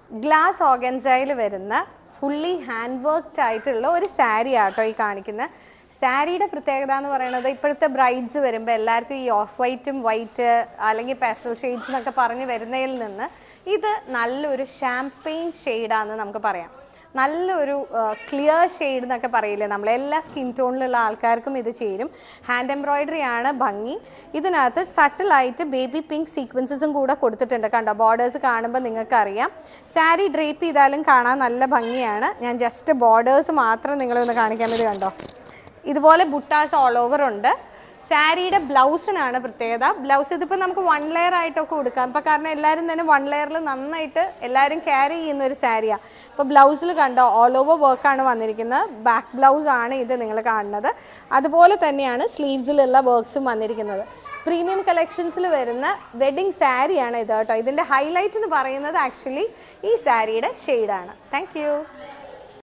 glass ഓർഗൻസയിൽ വരുന്ന fully hand worked ആയിട്ടുള്ള ഒരു സാരി ആട്ടോ ഈ കാണിക്കുന്നത് സാരിയുടെ പ്രത്യേകത എന്ന് പറയുന്നത് ഇപ്പോഴത്തെ ബ്രൈഡ്സ് വരുമ്പോൾ എല്ലാവർക്കും ഈ ഓഫ് വൈറ്റും വൈറ്റ് അല്ലെങ്കിൽ പാസ്റ്റൽ ഷെയ്ഡ്സ് എന്നൊക്കെ പറഞ്ഞ് വരുന്നതിൽ നിന്ന് ഇത് നല്ലൊരു ഷാംപെയിൻ ഷെയ്ഡാണെന്ന് നമുക്ക് പറയാം നല്ലൊരു ക്ലിയർ ഷെയ്ഡ് എന്നൊക്കെ പറയില്ലേ നമ്മൾ എല്ലാ സ്കിൻ ടോണിലുള്ള ആൾക്കാർക്കും ഇത് ചേരും ഹാൻഡ് എംബ്രോയിഡറി ആണ് ഭംഗി ഇതിനകത്ത് സട്ടിലായിട്ട് ബേബി പിങ്ക് സീക്വൻസസും കൂടെ കൊടുത്തിട്ടുണ്ട് കണ്ടോ ബോർഡേഴ്സ് കാണുമ്പോൾ നിങ്ങൾക്ക് അറിയാം സാരി ഡ്രേപ്പ് ചെയ്താലും കാണാൻ നല്ല ഭംഗിയാണ് ഞാൻ ജസ്റ്റ് ബോർഡേഴ്സ് മാത്രം നിങ്ങളൊന്ന് കാണിക്കാൻ വേണ്ടി കണ്ടോ ഇതുപോലെ ബുട്ടാസ് ഓൾ ഓവർ ഉണ്ട് സാരിയുടെ ബ്ലൗസിനാണ് പ്രത്യേകത ബ്ലൗസ് ഇതിപ്പോൾ നമുക്ക് വൺ ലെയർ ആയിട്ടൊക്കെ കൊടുക്കാം ഇപ്പോൾ കാരണം എല്ലാവരും തന്നെ വൺ ലെയറിൽ നന്നായിട്ട് എല്ലാവരും ക്യാരി ചെയ്യുന്ന ഒരു സാരിയാണ് ഇപ്പോൾ ബ്ലൗസിൽ കണ്ടോ ഓൾ ഓവർ വർക്കാണ് വന്നിരിക്കുന്നത് ബാക്ക് ബ്ലൗസ് ആണ് ഇത് നിങ്ങൾ കാണുന്നത് അതുപോലെ തന്നെയാണ് സ്ലീവ്സിലുള്ള വർക്ക്സും വന്നിരിക്കുന്നത് പ്രീമിയം കളക്ഷൻസിൽ വരുന്ന വെഡിങ് സാരിയാണ് ഇത് കേട്ടോ ഇതിൻ്റെ ഹൈലൈറ്റ് എന്ന് പറയുന്നത് ആക്ച്വലി ഈ സാരിയുടെ ഷെയ്ഡാണ് താങ്ക്